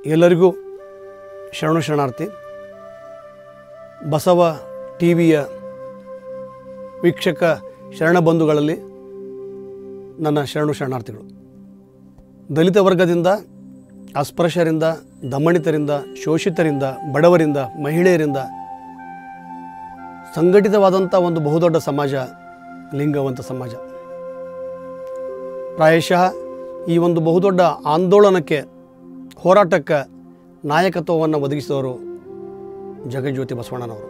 ಎಲ್ಲರಿಗೂ ಶರಣು ಶರಣಾರ್ಥಿ ಬಸವ ಟಿ ವಿಯ ವೀಕ್ಷಕ ಶರಣ ಬಂಧುಗಳಲ್ಲಿ ನನ್ನ ಶರಣು ಶರಣಾರ್ಥಿಗಳು ದಲಿತ ವರ್ಗದಿಂದ ಅಸ್ಪೃಶ್ಯರಿಂದ ದಮನಿತರಿಂದ ಶೋಷಿತರಿಂದ ಬಡವರಿಂದ ಮಹಿಳೆಯರಿಂದ ಸಂಘಟಿತವಾದಂಥ ಒಂದು ಬಹುದೊಡ್ಡ ಸಮಾಜ ಲಿಂಗವಂತ ಸಮಾಜ ಪ್ರಾಯಶಃ ಈ ಒಂದು ಬಹುದೊಡ್ಡ ಆಂದೋಲನಕ್ಕೆ ಹೋರಾಟಕ್ಕೆ ನಾಯಕತ್ವವನ್ನು ಒದಗಿಸಿದವರು ಜಗಜ್ಯೋತಿ ಬಸವಣ್ಣನವರು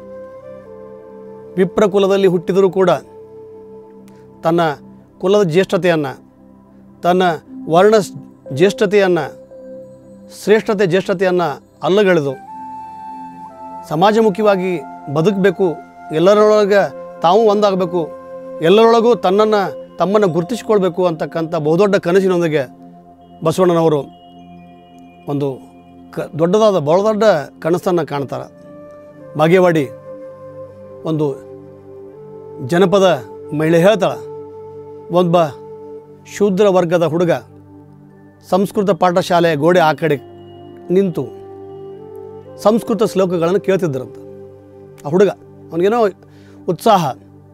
ವಿಪ್ರ ಕುಲದಲ್ಲಿ ಹುಟ್ಟಿದರೂ ಕೂಡ ತನ್ನ ಕುಲದ ಜ್ಯೇಷ್ಠತೆಯನ್ನು ತನ್ನ ವರ್ಣ ಜ್ಯೇಷ್ಠತೆಯನ್ನು ಶ್ರೇಷ್ಠತೆ ಜ್ಯೇಷ್ಠತೆಯನ್ನು ಅಲ್ಲಗಳೆದು ಸಮಾಜಮುಖಿಯಾಗಿ ಬದುಕಬೇಕು ಎಲ್ಲರೊಳಗೆ ತಾವು ಒಂದಾಗಬೇಕು ಎಲ್ಲರೊಳಗೂ ತನ್ನನ್ನು ತಮ್ಮನ್ನು ಗುರುತಿಸಿಕೊಳ್ಬೇಕು ಅಂತಕ್ಕಂಥ ಬಹುದೊಡ್ಡ ಕನಸಿನೊಂದಿಗೆ ಬಸವಣ್ಣನವರು ಒಂದು ಕ ದೊಡ್ಡದಾದ ಬಹಳ ದೊಡ್ಡ ಕನಸನ್ನು ಕಾಣ್ತಾರೆ ಬಾಗೇವಾಡಿ ಒಂದು ಜನಪದ ಮಹಿಳೆ ಹೇಳ್ತಾಳೆ ಒಬ್ಬ ಶೂದ್ರ ವರ್ಗದ ಹುಡುಗ ಸಂಸ್ಕೃತ ಪಾಠಶಾಲೆಯ ಗೋಡೆ ಆ ಕಡೆ ನಿಂತು ಸಂಸ್ಕೃತ ಶ್ಲೋಕಗಳನ್ನು ಕೇಳ್ತಿದ್ದರಂತ ಆ ಹುಡುಗ ಅವನಿಗೇನೋ ಉತ್ಸಾಹ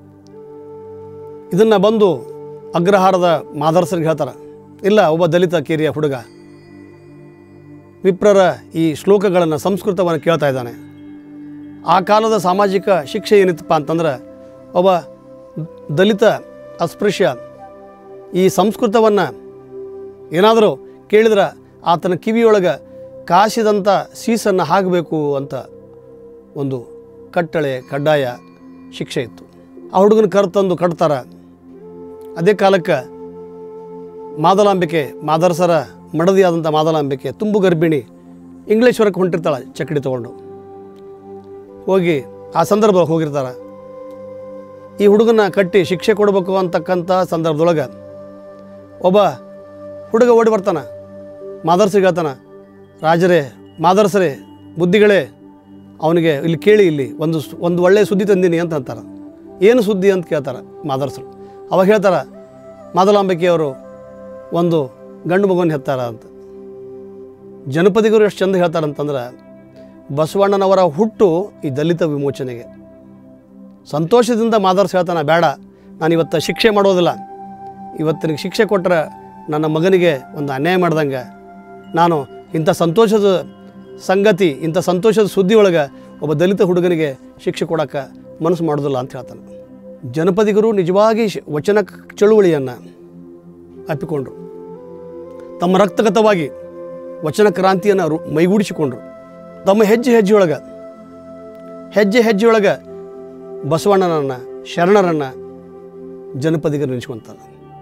ಇದನ್ನು ಬಂದು ಅಗ್ರಹಾರದ ಮಾದರ್ಸರಿಗೆ ಹೇಳ್ತಾರೆ ಇಲ್ಲ ಒಬ್ಬ ದಲಿತ ಕೇರಿಯ ಹುಡುಗ ವಿಪ್ರರ ಈ ಶ್ಲೋಕಗಳನ್ನು ಸಂಸ್ಕೃತವನ್ನು ಕೇಳ್ತಾ ಇದ್ದಾನೆ ಆ ಕಾಲದ ಸಾಮಾಜಿಕ ಶಿಕ್ಷೆ ಏನಿತ್ತಪ್ಪ ಅಂತಂದ್ರೆ ಒಬ್ಬ ದಲಿತ ಅಸ್ಪೃಶ್ಯ ಈ ಸಂಸ್ಕೃತವನ್ನು ಏನಾದರೂ ಕೇಳಿದ್ರೆ ಆತನ ಕಿವಿಯೊಳಗೆ ಕಾಸಿದಂಥ ಸೀಸನ್ನು ಹಾಕಬೇಕು ಅಂತ ಒಂದು ಕಟ್ಟಳೆ ಕಡ್ಡಾಯ ಶಿಕ್ಷೆ ಇತ್ತು ಆ ಹುಡುಗನ ಕರೆತಂದು ಕಟ್ತಾರೆ ಅದೇ ಕಾಲಕ್ಕೆ ಮಾದಲಾಂಬಿಕೆ ಮಾದರಸರ ಮಡದಿಯಾದಂಥ ಮಾದಲಾಂಬಿಕೆ ತುಂಬು ಗರ್ಭಿಣಿ ಇಂಗ್ಲೇಶ್ವರಕ್ಕೆ ಹೊಂಟಿರ್ತಾಳೆ ಚಕ್ಕಡಿ ತೊಗೊಂಡು ಹೋಗಿ ಆ ಸಂದರ್ಭದಲ್ಲಿ ಹೋಗಿರ್ತಾರೆ ಈ ಹುಡುಗನ ಕಟ್ಟಿ ಶಿಕ್ಷೆ ಕೊಡಬೇಕು ಅಂತಕ್ಕಂಥ ಸಂದರ್ಭದೊಳಗೆ ಒಬ್ಬ ಹುಡುಗ ಓಡಿ ಬರ್ತಾನೆ ಮಾದರ್ಸಿಗೆ ಹೇಳ್ತಾನೆ ರಾಜರೇ ಮಾದರ್ಸರೇ ಬುದ್ಧಿಗಳೇ ಅವನಿಗೆ ಇಲ್ಲಿ ಕೇಳಿ ಇಲ್ಲಿ ಒಂದು ಸು- ಒಂದು ಒಳ್ಳೆಯ ಸುದ್ದಿ ತಂದೀನಿ ಅಂತ ಅಂತಾರೆ ಏನು ಸುದ್ದಿ ಅಂತ ಕೇಳ್ತಾರೆ ಮಾದರ್ಸರು ಅವಾಗ ಹೇಳ್ತಾರೆ ಮಾದಲಾಂಬಿಕೆಯವರು ಒಂದು ಗಂಡು ಮಗುವನ್ನು ಹೆತ್ತಾರ ಅಂತ ಜನಪದಿಗರು ಎಷ್ಟು ಚಂದ ಹೇಳ್ತಾರಂತಂದ್ರೆ ಬಸವಣ್ಣನವರ ಹುಟ್ಟು ಈ ದಲಿತ ವಿಮೋಚನೆಗೆ ಸಂತೋಷದಿಂದ ಮಾದರ್ಸ್ ಹೇಳ್ತಾನೆ ಬೇಡ ನಾನು ಇವತ್ತು ಶಿಕ್ಷೆ ಮಾಡೋದಿಲ್ಲ ಇವತ್ತಿನ ಶಿಕ್ಷೆ ಕೊಟ್ಟರೆ ನನ್ನ ಮಗನಿಗೆ ಒಂದು ಅನ್ಯಾಯ ಮಾಡ್ದಂಗೆ ನಾನು ಇಂಥ ಸಂತೋಷದ ಸಂಗತಿ ಇಂಥ ಸಂತೋಷದ ಸುದ್ದಿ ಒಳಗೆ ಒಬ್ಬ ದಲಿತ ಹುಡುಗನಿಗೆ ಶಿಕ್ಷೆ ಕೊಡೋಕ್ಕೆ ಮನಸ್ಸು ಮಾಡೋದಿಲ್ಲ ಅಂತ ಹೇಳ್ತಾನೆ ಜನಪದಿಗರು ನಿಜವಾಗಿ ಶ್- ವಚನ ಚಳುವಳಿಯನ್ನು ಅಪ್ಪಿಕೊಂಡ್ರು ತಮ್ಮ ರಕ್ತಗತವಾಗಿ ವಚನ ಕ್ರಾಂತಿಯನ್ನು ರು ಮೈಗೂಡಿಸಿಕೊಂಡ್ರು ತಮ್ಮ ಹೆಜ್ಜೆ ಹೆಜ್ಜೆಯೊಳಗೆ ಹೆಜ್ಜೆ ಹೆಜ್ಜೆಯೊಳಗೆ ಬಸವಣ್ಣನನ್ನು ಶರಣರನ್ನು ಜನಪದಿಗರು ನೆನೆಸ್ಕೊಂತಾರೆ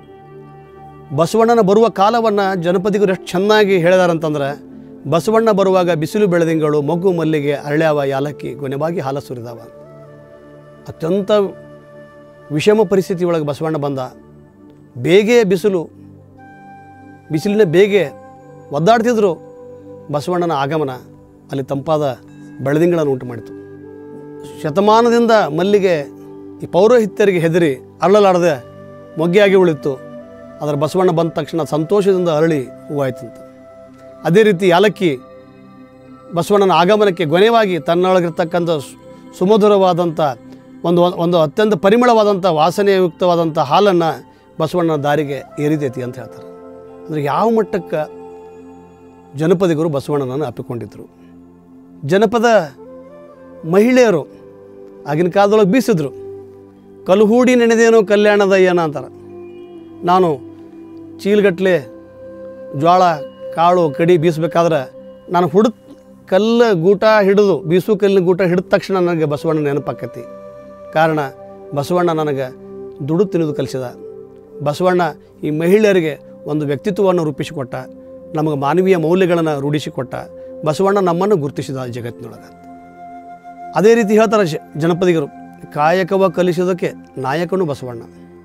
ಬಸವಣ್ಣನ ಬರುವ ಕಾಲವನ್ನು ಜನಪದಿಗರು ಎಷ್ಟು ಚೆನ್ನಾಗಿ ಹೇಳಿದಾರಂತಂದ್ರೆ ಬಸವಣ್ಣ ಬರುವಾಗ ಬಿಸಿಲು ಬೆಳೆದಿಂಗಳು ಮಗ್ಗು ಮಲ್ಲಿಗೆ ಅರಳ್ಯಾವ ಯಾಲಕ್ಕಿ ಕೊನೆವಾಗಿ ಹಾಲ ಸುರಿದಾವ ಅತ್ಯಂತ ವಿಷಮ ಪರಿಸ್ಥಿತಿ ಒಳಗೆ ಬಸವಣ್ಣ ಬಂದ ಬೇಗೆ ಬಿಸಿಲು ಬಿಸಿಲಿನ ಬೇಗೆ ಒದ್ದಾಡ್ತಿದ್ರು ಬಸವಣ್ಣನ ಆಗಮನ ಅಲ್ಲಿ ತಂಪಾದ ಬೆಳದಿಂಗಳನ್ನು ಉಂಟು ಮಾಡಿತು ಶತಮಾನದಿಂದ ಮಲ್ಲಿಗೆ ಈ ಪೌರೋಹಿತ್ಯರಿಗೆ ಹೆದರಿ ಅರಳಲಾಡದೆ ಮೊಗ್ಗೆಯಾಗಿ ಉಳಿತು ಅದರ ಬಸವಣ್ಣ ಬಂದ ತಕ್ಷಣ ಸಂತೋಷದಿಂದ ಅರಳಿ ಹೂವಾಯ್ತಂತ ಅದೇ ರೀತಿ ಯಾಲಕ್ಕಿ ಬಸವಣ್ಣನ ಆಗಮನಕ್ಕೆ ಗೊನೆವಾಗಿ ತನ್ನೊಳಗಿರ್ತಕ್ಕಂಥ ಸು- ಸುಮಧುರವಾದಂಥ ಒಂದು ಒಂದು ಅತ್ಯಂತ ಪರಿಮಳವಾದಂಥ ವಾಸನೆಯುಕ್ತವಾದಂಥ ಹಾಲನ್ನು ಬಸವಣ್ಣನ ದಾರಿಗೆ ಏರಿತೈತಿ ಅಂತ ಹೇಳ್ತಾರೆ ಅಂದರೆ ಯಾವ ಮಟ್ಟಕ್ಕೆ ಜನಪದಿಗರು ಬಸವಣ್ಣನನ್ನು ಅಪ್ಪಿಕೊಂಡಿದ್ದರು ಜನಪದ ಮಹಿಳೆಯರು ಆಗಿನ ಕಾಲದೊಳಗೆ ಬೀಸಿದ್ರು ಕಲ್ಹೂಡಿ ನೆನೆದೇನು ಕಲ್ಯಾಣದ ಏನ ಅಂತಾರೆ ನಾನು ಚೀಲ್ಗಟ್ಲೆ ಜ್ವಾಳ ಕಾಳು ಕಡಿ ಬೀಸಬೇಕಾದ್ರೆ ನಾನು ಹುಡ್ ಕಲ್ಲು ಗೂಟ ಹಿಡಿದು ಬೀಸು ಕಲ್ಲಿನ ಗೂಟ ಹಿಡಿದ ತಕ್ಷಣ ನನಗೆ ಬಸವಣ್ಣ ನೆನಪಾಕತಿ ಕಾರಣ ಬಸವಣ್ಣ ನನಗೆ ದುಡು ತಿನ್ನೋದು ಕಲಿಸಿದ ಬಸವಣ್ಣ ಈ ಮಹಿಳೆಯರಿಗೆ ಒಂದು ವ್ಯಕ್ತಿತ್ವವನ್ನು ರೂಪಿಸಿಕೊಟ್ಟ ನಮಗೆ ಮಾನವೀಯ ಮೌಲ್ಯಗಳನ್ನು ರೂಢಿಸಿಕೊಟ್ಟ ಬಸವಣ್ಣ ನಮ್ಮನ್ನು ಗುರುತಿಸಿದ ಈ ಜಗತ್ತಿನೊಳಗೆ ಅದೇ ರೀತಿ ಹೇಳ್ತಾರೆ ಜ- ಜನಪದಿಗರು ಕಾಯಕವ ಕಲಿಸೋದಕ್ಕೆ ನಾಯಕನು ಬಸವಣ್ಣ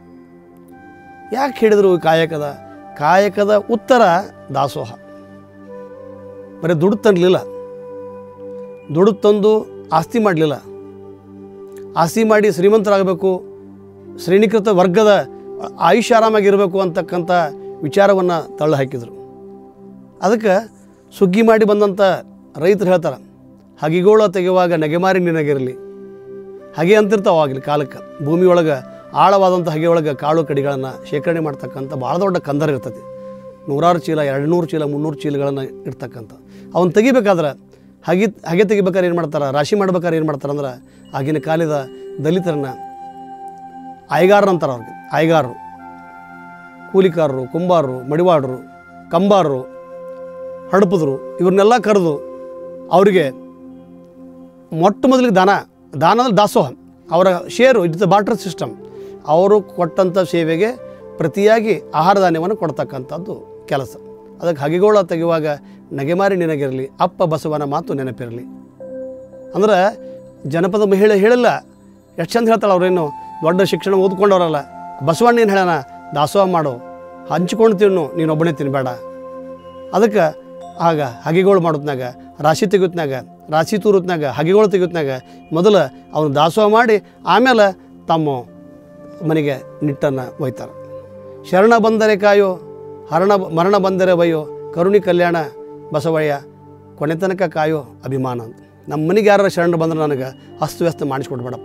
ಯಾಕೆ ಹೇಳಿದರು ಈ ಕಾಯಕದ ಕಾಯಕದ ಉತ್ತರ ದಾಸೋಹ ಬರೀ ದುಡ್ಡು ತರಲಿಲ್ಲ ದುಡ್ಡು ತಂದು ಆಸ್ತಿ ಮಾಡಲಿಲ್ಲ ಆಸ್ತಿ ಮಾಡಿ ಶ್ರೀಮಂತರಾಗಬೇಕು ಶ್ರೇಣೀಕೃತ ವರ್ಗದ ಆಯುಷ್ಯ ಆರಾಮಾಗಿರಬೇಕು ಅಂತಕ್ಕಂಥ ವಿಚಾರವನ್ನು ತಳ್ಳಿ ಹಾಕಿದರು ಅದಕ್ಕೆ ಸುಗ್ಗಿ ಮಾಡಿ ಬಂದಂಥ ರೈತರು ಹೇಳ್ತಾರೆ ಹಗಿಗೋಳ ತೆಗೆಯುವಾಗ ನೆಗೆಮಾರಿ ನಿನಗಿರಲಿ ಹಗೆ ಅಂತಿರ್ತಾವೆ ಆಗಲಿ ಕಾಲಕ್ಕೆ ಭೂಮಿ ಒಳಗೆ ಆಳವಾದಂಥ ಹಗೆ ಒಳಗೆ ಕಾಳು ಕಡಿಗಳನ್ನು ಶೇಖರಣೆ ಮಾಡ್ತಕ್ಕಂಥ ಭಾಳ ದೊಡ್ಡ ಕಂದರ ಇರ್ತೈತಿ ನೂರಾರು ಚೀಲ ಎರಡು ನೂರು ಚೀಲ ಮುನ್ನೂರು ಚೀಲಗಳನ್ನು ಇರ್ತಕ್ಕಂಥ ಅವನ್ನ ತೆಗಿಬೇಕಾದ್ರೆ ಹಗೆ ಹಗೆ ತೆಗಿಬೇಕಾದ್ರೆ ಏನು ಮಾಡ್ತಾರೆ ರಾಶಿ ಮಾಡ್ಬೇಕಾದ್ರೆ ಏನು ಮಾಡ್ತಾರೆ ಅಂದ್ರೆ ಆಗಿನ ಕಾಲದ ದಲಿತರನ್ನ ಆಯ್ಗಾರರು ಅಂತಾರೆ ಅವ್ರಿಗೆ ಆಯ್ಗಾರರು ಕೂಲಿಕಾರರು ಕುಂಬಾರರು ಮಡಿವಾಳರು ಕಂಬಾರರು ಹಡಪದ್ರು ಇವ್ರನ್ನೆಲ್ಲ ಕರೆದು ಅವರಿಗೆ ಮೊಟ್ಟ ಮೊದಲಿಗೆ ದಾನ ದಾನ ಅಂದ್ರೆ ದಾಸೋಹ ಅವರ ಶೇರು ಇಟ್ಸ್ ಬಾರ್ಟರ್ ಸಿಸ್ಟಮ್ ಅವರು ಕೊಟ್ಟಂಥ ಸೇವೆಗೆ ಪ್ರತಿಯಾಗಿ ಆಹಾರ ಧಾನ್ಯವನ್ನು ಕೊಡ್ತಕ್ಕಂಥದ್ದು ಕೆಲಸ ಅದಕ್ಕೆ ಹಗೆಗೋಳ ತೆಗೆಯುವಾಗ ನಗೆಮಾರಿ ನಿನಗಿರಲಿ ಅಪ್ಪ ಬಸವನ ಮಾತು ನೆನಪಿರಲಿ ಅಂದ್ರೆ ಜನಪದ ಮಹಿಳೆ ಹೇಳಿಲ್ಲ ಎಷ್ಟು ಚಂದ ಹೇಳ್ತಾಳೆ ಅವ್ರೇನು ದೊಡ್ಡ ಶಿಕ್ಷಣ ಓದ್ಕೊಂಡವರಲ್ಲ ಬಸವಣ್ಣ ಏನು ಹೇಳೋಣ ದಾಸೋಹ ಮಾಡು ಹಂಚ್ಕೊಂಡು ತಿನ್ನು ನೀನು ಒಬ್ಬನೇ ತಿನ್ನಬೇಡ ಅದಕ್ಕೆ ಆಗ ಹಗೆಗಳು ಮಾಡೋತ್ನಾಗ ರಾಶಿ ತೆಗಿತ್ನಾಗ ರಾಶಿ ತೂರುತ್ನಾಗ ಹಗೆಗಳು ತೆಗಿತ್ನಾಗ ಮೊದಲು ಅವನು ದಾಸೋಹ ಮಾಡಿ ಆಮೇಲೆ ತಮ್ಮ ಮನೆಗೆ ನಿಟ್ಟನ್ನು ಒಯ್ತಾರೆ ಶರಣ ಬಂದರೆ ಕಾಯೋ ಹರಣ ಮರಣ ಬಂದರೆ ಬಯ್ಯೋ ಕರುಣಿ ಕಲ್ಯಾಣ ಬಸವಯ್ಯ ಕೊನೆ ತನಕ ಕಾಯೋ ಅಭಿಮಾನ ಅಂತ ನಮ್ಮ ಮನೆಗೆ ಯಾರು ಶರಣರು ಬಂದ್ರೆ ನನಗೆ ಅಸ್ತವ್ಯಸ್ತ ಮಾಡಿಸ್ಕೊಡ್ಬೇಡಪ್ಪ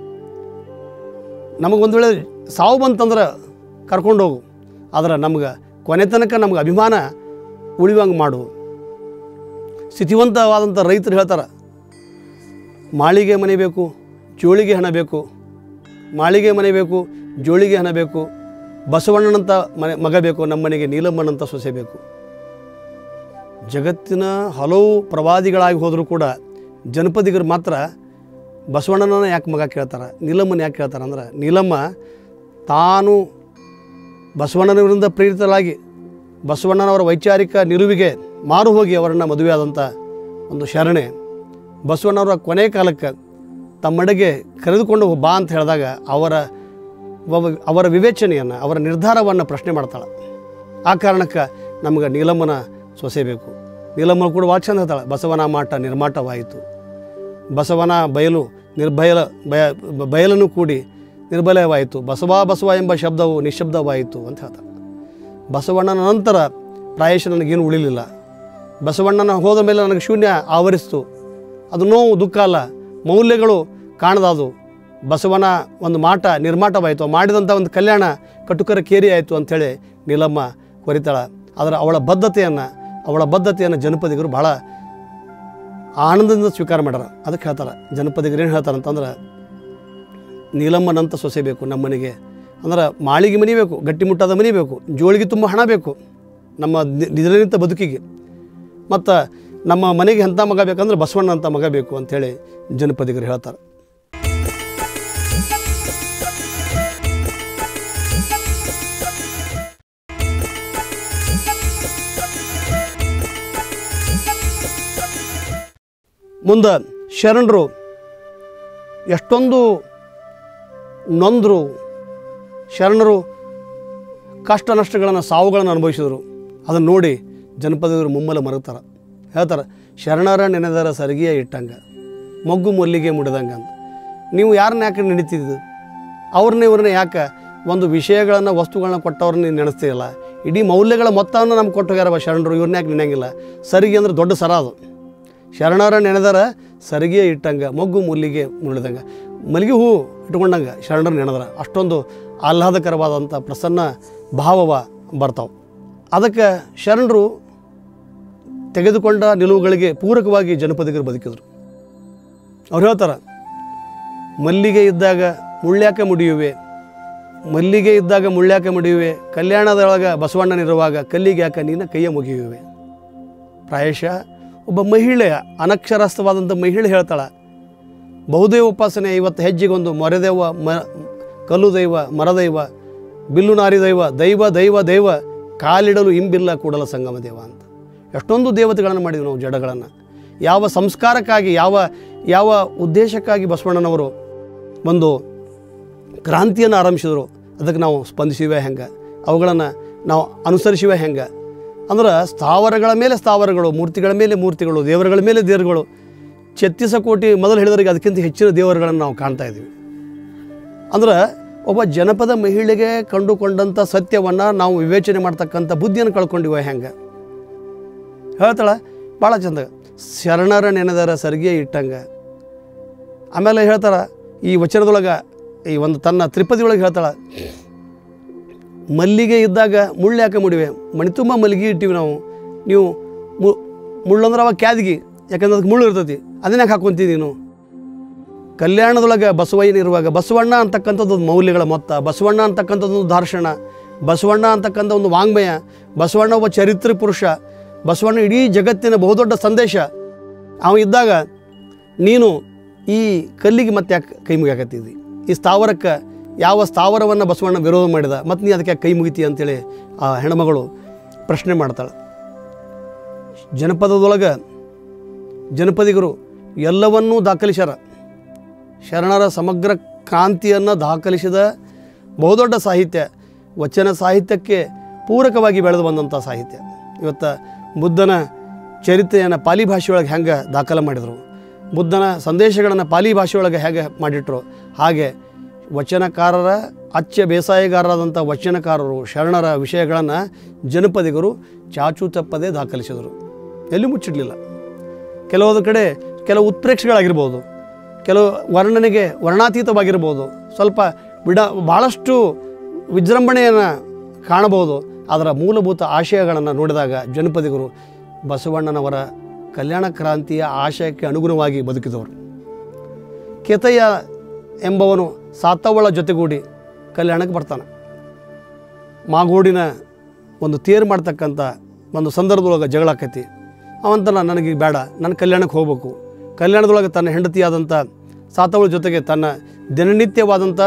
ನಮಗೊಂದು ವೇಳೆ ಸಾವು ಬಂತಂದ್ರೆ ಕರ್ಕೊಂಡು ಹೋಗು ಆದ್ರೆ ನಮ್ಗೆ ಕೊನೆ ತನಕ ನಮ್ಗೆ ಅಭಿಮಾನ ಉಳಿವಂಗೆ ಮಾಡು ಸ್ಥಿತಿವಂತವಾದಂಥ ರೈತರು ಹೇಳ್ತಾರೆ ಮಾಳಿಗೆ ಮನೆ ಬೇಕು ಜೋಳಿಗೆ ಹಣ ಬೇಕು ಮಾಳಿಗೆ ಮನೆ ಬೇಕು ಜೋಳಿಗೆ ಹಣ ಬೇಕು ಬಸವಣ್ಣನಂತ ಮನೆ ಮಗ ಬೇಕು ನಮ್ಮ ಮನೆಗೆ ನೀಲಮ್ಮನಂತ ಸೊಸೆ ಬೇಕು ಜಗತ್ತಿನ ಹಲವು ಪ್ರವಾದಿಗಳಾಗಿ ಹೋದರೂ ಕೂಡ ಜನಪದಿಗರು ಮಾತ್ರ ಬಸವಣ್ಣನ ಯಾಕೆ ಮಗ ಕೇಳ್ತಾರೆ ನೀಲಮ್ಮನ ಯಾಕೆ ಕೇಳ್ತಾರೆ ಅಂದ್ರೆ ನೀಲಮ್ಮ ತಾನು ಬಸವಣ್ಣನವರಿಂದ ಪ್ರೇರಿತರಾಗಿ ಬಸವಣ್ಣನವರ ವೈಚಾರಿಕ ನಿಲುವಿಗೆ ಮಾರು ಹೋಗಿ ಅವರನ್ನು ಮದುವೆಯಾದಂಥ ಒಂದು ಶರಣೆ ಬಸವಣ್ಣವರ ಕೊನೆ ಕಾಲಕ್ಕೆ ತಮ್ಮಡೆಗೆ ಕರೆದುಕೊಂಡು ಬಾ ಅಂತ ಹೇಳಿದಾಗ ಅವರ ವ- ಅವರ ವಿವೇಚನೆಯನ್ನು ಅವರ ನಿರ್ಧಾರವನ್ನು ಪ್ರಶ್ನೆ ಮಾಡ್ತಾಳೆ ಆ ಕಾರಣಕ್ಕೆ ನಮಗೆ ನೀಲಮ್ಮನ ಸೊಸೆ ಬೇಕು ನೀಲಮ್ಮ ಕೂಡ ಭಾಳ ಚಂದ ಹೇಳ್ತಾಳೆ ಬಸವನ ಮಾಟ ನಿರ್ಮಾಟವಾಯಿತು ಬಸವನ ಬಯಲು ನಿರ್ಭಯಲ ಬಯ ಬಯಲನ್ನು ಕೂಡಿ ನಿರ್ಬಲವಾಯಿತು ಬಸವ ಬಸವ ಎಂಬ ಶಬ್ದವು ನಿಶಬ್ದವಾಯಿತು ಅಂತ ಹೇಳ್ತಾಳೆ ಬಸವಣ್ಣನ ನಂತರ ಪ್ರಾಯಶಃ ನನಗೇನು ಉಳಿಲಿಲ್ಲ ಬಸವಣ್ಣನ ಹೋದ ಮೇಲೆ ನನಗೆ ಶೂನ್ಯ ಆವರಿಸ್ತು ಅದು ನೋವು ದುಃಖ ಅಲ್ಲ ಮೌಲ್ಯಗಳು ಕಾಣದಾದು ಬಸವನ ಒಂದು ಮಾಟ ನಿರ್ಮಾಟವಾಯಿತು ಮಾಡಿದಂಥ ಒಂದು ಕಲ್ಯಾಣ ಕಟುಕರ ಕೇರಿ ಆಯಿತು ಅಂಥೇಳಿ ನೀಲಮ್ಮ ಕೊರಿತಾಳ ಆದರೆ ಅವಳ ಬದ್ಧತೆಯನ್ನು ಅವಳ ಬದ್ಧತೆಯನ್ನು ಜನಪದಿಗರು ಭಾಳ ಆನಂದದಿಂದ ಸ್ವೀಕಾರ ಮಾಡ್ಯಾರ ಅದಕ್ಕೆ ಹೇಳ್ತಾರೆ ಜನಪದಿಗರು ಏನು ಹೇಳ್ತಾರೆ ಅಂತಂದ್ರೆ ನೀಲಮ್ಮನಂತ ಸೊಸೆ ಬೇಕು ನಮ್ಮ ಮನೆಗೆ ಅಂದ್ರೆ ಮಾಳಿಗೆ ಮನೆ ಬೇಕು ಗಟ್ಟಿಮುಟ್ಟಾದ ಮನೆ ಬೇಕು ಜೋಳಿಗೆ ತುಂಬ ಹಣ ಬೇಕು ನಮ್ಮ ದಿ- ದಿನನಿತ್ಯ ಬದುಕಿಗೆ ಮತ್ತು ನಮ್ಮ ಮನೆಗೆ ಎಂಥ ಮಗ ಬೇಕಂದ್ರೆ ಬಸವಣ್ಣ ಅಂತ ಮಗ ಬೇಕು ಅಂಥೇಳಿ ಜನಪದಿಗರು ಹೇಳ್ತಾರೆ ಮುಂದೆ ಶರಣರು ಎಷ್ಟೊಂದು ನೊಂದರು ಶರಣರು ಕಷ್ಟ ನಷ್ಟಗಳನ್ನು ಸಾವುಗಳನ್ನು ಅನುಭವಿಸಿದರು ಅದನ್ನು ನೋಡಿ ಜನಪದವರು ಮುಮ್ಮಲ ಮರುತ್ತಾರೆ ಹೇಳ್ತಾರೆ ಶರಣರ ನೆನೆದರ ಸರಿಗೆಯ ಇಟ್ಟಂಗ ಮೊಗ್ಗು ಮಲ್ಲಿಗೆ ಮುಡಿದಂಗೆ ಅಂತ ನೀವು ಯಾರನ್ನ ಯಾಕೆ ನೆನೀತಿದ್ದು ಅವ್ರನ್ನ ಇವ್ರನ್ನ ಯಾಕೆ ಒಂದು ವಿಷಯಗಳನ್ನು ವಸ್ತುಗಳನ್ನ ಕೊಟ್ಟವ್ರನ್ನ ನೀವು ನೆನೆಸ್ತೀರಲ್ಲ ಇಡೀ ಮೌಲ್ಯಗಳ ಮೊತ್ತವನ್ನು ನಮ್ಗೆ ಕೊಟ್ಟು ಹೋಗ್ಯಾರವ ಶರಣರು ಇವ್ರನ್ನ ಯಾಕೆ ನೆನೆಯಂಗಿಲ್ಲ ಸರಿಗೆ ಅಂದ್ರೆ ದೊಡ್ಡ ಸರ ಅದು ಶರಣರ ನೆನೆದರ ಸರಿಗೆ ಇಟ್ಟಂಗ ಮೊಗ್ಗು ಮುಲ್ಲಿಗೆ ಮುಳಿದಂಗೆ ಮಲ್ಲಿಗೆ ಹೂ ಇಟ್ಕೊಂಡಂಗೆ ಶರಣರು ನೆನೆದರ ಅಷ್ಟೊಂದು ಆಹ್ಲಾದಕರವಾದಂಥ ಪ್ರಸನ್ನ ಭಾವವ ಬರ್ತಾವೆ ಅದಕ್ಕೆ ಶರಣರು ತೆಗೆದುಕೊಂಡ ನಿಲುವುಗಳಿಗೆ ಪೂರಕವಾಗಿ ಜನಪದಿಗರು ಬದುಕಿದ್ರು ಅವ್ರು ಹೇಳ್ತಾರೆ ಮಲ್ಲಿಗೆ ಇದ್ದಾಗ ಮುಳ್ಳ್ಯಾಕೆ ಮುಡಿಯುವೆ ಮಲ್ಲಿಗೆ ಇದ್ದಾಗ ಮುಳ್ಳ್ಯಾಕೆ ಮುಡಿಯುವೆ ಕಲ್ಯಾಣದೊಳಗೆ ಬಸವಣ್ಣನಿರುವಾಗ ಕಲ್ಲಿಗೆ ಯಾಕೆ ನೀನು ಕೈಯ ಮುಗಿಯುವೆ ಪ್ರಾಯಶಃ ಒಬ್ಬ ಮಹಿಳೆಯ ಅನಕ್ಷರಸ್ಥವಾದಂಥ ಮಹಿಳೆ ಹೇಳ್ತಾಳೆ ಬಹುದೇವ ಉಪಾಸನೆ ಇವತ್ತು ಹೆಜ್ಜೆಗೊಂದು ಮೊರೆದೈವ ಮ ಕಲ್ಲು ದೈವ ಮರದೈವ ಬಿಲ್ಲು ನಾರಿ ದೈವ ದೈವ ದೈವ ದೈವ ಕಾಲಿಡಲು ಇಂಬಿಲ್ಲ ಕೂಡಲ ಸಂಗಮ ದೇವ ಅಂತ ಎಷ್ಟೊಂದು ದೇವತೆಗಳನ್ನು ಮಾಡಿದ್ವಿ ನಾವು ಜಡಗಳನ್ನು ಯಾವ ಸಂಸ್ಕಾರಕ್ಕಾಗಿ ಯಾವ ಯಾವ ಉದ್ದೇಶಕ್ಕಾಗಿ ಬಸವಣ್ಣನವರು ಒಂದು ಕ್ರಾಂತಿಯನ್ನು ಆರಂಭಿಸಿದ್ರು ಅದಕ್ಕೆ ನಾವು ಸ್ಪಂದಿಸಿವೆ ಹೆಂಗೆ ಅವುಗಳನ್ನು ನಾವು ಅನುಸರಿಸಿವೆ ಹೆಂಗೆ ಅಂದ್ರೆ ಸ್ಥಾವರಗಳ ಮೇಲೆ ಸ್ಥಾವರಗಳು ಮೂರ್ತಿಗಳ ಮೇಲೆ ಮೂರ್ತಿಗಳು ದೇವರುಗಳ ಮೇಲೆ ದೇವರುಗಳು ಛತ್ತೀಸ ಕೋಟಿ ಮೊದಲು ಹೇಳಿದವರಿಗೆ ಅದಕ್ಕಿಂತ ಹೆಚ್ಚಿನ ದೇವರುಗಳನ್ನು ನಾವು ಕಾಣ್ತಾ ಇದ್ದೀವಿ ಅಂದ್ರೆ ಒಬ್ಬ ಜನಪದ ಮಹಿಳೆಗೆ ಕಂಡುಕೊಂಡಂಥ ಸತ್ಯವನ್ನು ನಾವು ವಿವೇಚನೆ ಮಾಡ್ತಕ್ಕಂಥ ಬುದ್ಧಿಯನ್ನು ಕಳ್ಕೊಂಡಿವ ಹೆಂಗೆ ಹೇಳ್ತಾಳೆ ಭಾಳ ಚಂದ ಶರಣರ ನೆನೆದರ ಸರಿಗೆ ಇಟ್ಟಂಗೆ ಆಮೇಲೆ ಹೇಳ್ತಾಳೆ ಈ ವಚನದೊಳಗೆ ಈ ಒಂದು ತನ್ನ ತ್ರಿಪದಿ ಒಳಗೆ ಹೇಳ್ತಾಳೆ ಮಲ್ಲಿಗೆ ಇದ್ದಾಗ ಮುಳ್ಳು ಯಾಕೆ ಮುಡಿವೆ ಮಣಿ ತುಂಬ ಮಲ್ಲಿಗೆ ಇಟ್ಟಿವಿ ನಾವು ನೀವು ಮು ಮುಳ್ಳಂದ್ರೆ ಅವಾಗ ಕ್ಯಾದಿಗೆ ಯಾಕಂದ್ರೆ ಅದಕ್ಕೆ ಮುಳ್ಳು ಇರ್ತೈತಿ ಅದನ್ನ ಯಾಕೆ ಹಾಕ್ಕೊಂತೀವಿ ನೀನು ಕಲ್ಯಾಣದೊಳಗೆ ಬಸವಯ್ಯನ ಇರುವಾಗ ಬಸವಣ್ಣ ಅಂತಕ್ಕಂಥದ್ದು ಒಂದು ಮೌಲ್ಯಗಳ ಮೊತ್ತ ಬಸವಣ್ಣ ಅಂತಕ್ಕಂಥದ್ದು ಒಂದು ದಾರ್ಶನ ಬಸವಣ್ಣ ಅಂತಕ್ಕಂಥ ಒಂದು ವಾಂಗ್ಮಯ ಬಸವಣ್ಣ ಒಬ್ಬ ಚರಿತ್ರೆ ಪುರುಷ ಬಸವಣ್ಣ ಇಡೀ ಜಗತ್ತಿನ ಬಹುದೊಡ್ಡ ಸಂದೇಶ ಅವ ಇದ್ದಾಗ ನೀನು ಈ ಕಲ್ಲಿಗೆ ಮತ್ತೆ ಯಾಕೆ ಕೈ ಮುಗಿಯಾಕತ್ತಿದ್ದಿ ಈ ಸ್ಥಾವರಕ್ಕೆ ಯಾವ ಸ್ಥಾವರವನ್ನು ಬಸವಣ್ಣ ವಿರೋಧ ಮಾಡಿದ ಮತ್ತು ನೀ ಅದಕ್ಕೆ ಯಾಕೆ ಕೈ ಮುಗಿತಿ ಅಂತೇಳಿ ಆ ಹೆಣ್ಮಗಳು ಪ್ರಶ್ನೆ ಮಾಡ್ತಾಳೆ ಜನಪದದೊಳಗೆ ಜನಪದಿಗರು ಎಲ್ಲವನ್ನೂ ದಾಖಲಿಸ್ಯಾರ ಶರಣರ ಸಮಗ್ರ ಕ್ರಾಂತಿಯನ್ನು ದಾಖಲಿಸಿದ ಬಹುದೊಡ್ಡ ಸಾಹಿತ್ಯ ವಚನ ಸಾಹಿತ್ಯಕ್ಕೆ ಪೂರಕವಾಗಿ ಬೆಳೆದು ಬಂದಂಥ ಸಾಹಿತ್ಯ ಇವತ್ತು ಬುದ್ಧನ ಚರಿತ್ರೆಯನ್ನು ಪಾಲಿ ಭಾಷೆಯೊಳಗೆ ಹೆಂಗೆ ದಾಖಲೆ ಮಾಡಿದರು ಬುದ್ಧನ ಸಂದೇಶಗಳನ್ನು ಪಾಲಿ ಭಾಷೆಯೊಳಗೆ ಹೇಗೆ ಮಾಡಿಟ್ರು ಹಾಗೆ ವಚನಕಾರರ ಅಚ್ಚ ಬೇಸಾಯಗಾರರಾದಂಥ ವಚನಕಾರರು ಶರಣರ ವಿಷಯಗಳನ್ನು ಜನಪದಿಗರು ಚಾಚು ತಪ್ಪದೇ ದಾಖಲಿಸಿದರು ಎಲ್ಲಿ ಮುಚ್ಚಿಡಲಿಲ್ಲ ಕೆಲವೊಂದು ಕಡೆ ಕೆಲವು ಉತ್ಪ್ರೇಕ್ಷೆಗಳಾಗಿರ್ಬೋದು ಕೆಲವು ವರ್ಣನೆಗೆ ವರ್ಣಾತೀತವಾಗಿರ್ಬೋದು ಸ್ವಲ್ಪ ಬಿಡ ಭಾಳಷ್ಟು ವಿಜೃಂಭಣೆಯನ್ನು ಕಾಣಬಹುದು ಅದರ ಮೂಲಭೂತ ಆಶಯಗಳನ್ನು ನೋಡಿದಾಗ ಜನಪದಿಗರು ಬಸವಣ್ಣನವರ ಕಲ್ಯಾಣ ಕ್ರಾಂತಿಯ ಆಶಯಕ್ಕೆ ಅನುಗುಣವಾಗಿ ಬದುಕಿದವರು ಕೇತಯ್ಯ ಎಂಬವನು ಸಾತವ್ವಳ ಜೊತೆಗೂಡಿ ಕಲ್ಯಾಣಕ್ಕೆ ಬರ್ತಾನೆ ಮಾಗೋಡಿನ ಒಂದು ತೇರು ಮಾಡ್ತಕ್ಕಂಥ ಒಂದು ಸಂದರ್ಭದೊಳಗೆ ಜಗಳ ಆಕೈತಿ ಅವಂತನ ನನಗೆ ಬೇಡ ನನ್ನ ಕಲ್ಯಾಣಕ್ಕೆ ಹೋಗ್ಬೇಕು ಕಲ್ಯಾಣದೊಳಗೆ ತನ್ನ ಹೆಂಡತಿಯಾದಂಥ ಸಾತವಳ ಜೊತೆಗೆ ತನ್ನ ದಿನನಿತ್ಯವಾದಂಥ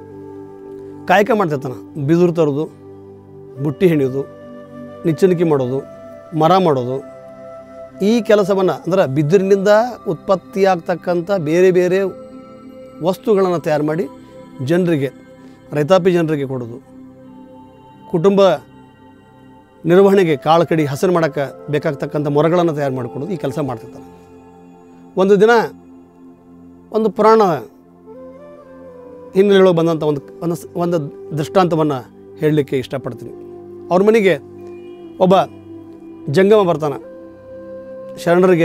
ಕಾಯಕ ಮಾಡ್ತಿರ್ತಾನೆ ಬಿದಿರು ತರೋದು ಬುಟ್ಟಿ ಹೆಣಿಯೋದು ನಿಚ್ಚಣಿಕೆ ಮಾಡೋದು ಮರ ಮಾಡೋದು ಈ ಕೆಲಸವನ್ನು ಅಂದ್ರೆ ಬಿದಿರಿನಿಂದ ಉತ್ಪತ್ತಿಯಾಗ್ತಕ್ಕಂಥ ಬೇರೆ ಬೇರೆ ವಸ್ತುಗಳನ್ನು ತಯಾರು ಮಾಡಿ ಜನರಿಗೆ ರೈತಾಪಿ ಜನರಿಗೆ ಕೊಡೋದು ಕುಟುಂಬ ನಿರ್ವಹಣೆಗೆ ಕಾಳು ಕಡಿ ಹಸನು ಮಾಡೋಕ್ಕೆ ಬೇಕಾಗ್ತಕ್ಕಂಥ ಮೊರಗಳನ್ನು ತಯಾರು ಮಾಡಿಕೊಡೋದು ಈ ಕೆಲಸ ಮಾಡ್ತಿರ್ತಾನೆ ಒಂದು ದಿನ ಒಂದು ಪುರಾಣ ಹಿನ್ನೆಲೆಯೊಳಗೆ ಬಂದಂಥ ಒಂದು ಒಂದು ಸ್- ಒಂದು ದೃಷ್ಟಾಂತವನ್ನು ಹೇಳಲಿಕ್ಕೆ ಇಷ್ಟಪಡ್ತೀನಿ ಅವ್ರ ಮನೆಗೆ ಒಬ್ಬ ಜಂಗಮ ಬರ್ತಾನೆ ಶರಣರಿಗೆ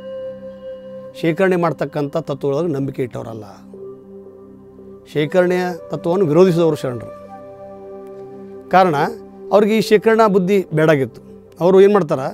ಶೇಖರಣೆ ಮಾಡ್ತಕ್ಕಂಥ ತತ್ವದೊಳಗೆ ನಂಬಿಕೆ ಇಟ್ಟವರಲ್ಲ ಶೇಖರಣೆಯ ತತ್ವವನ್ನು ವಿರೋಧಿಸಿದವರು ಶರಣರು ಕಾರಣ ಅವ್ರಿಗೆ ಈ ಶೇಖರಣಾ ಬುದ್ಧಿ ಬೇಡಾಗಿತ್ತು ಅವರು ಏನು ಮಾಡ್ತಾರೆ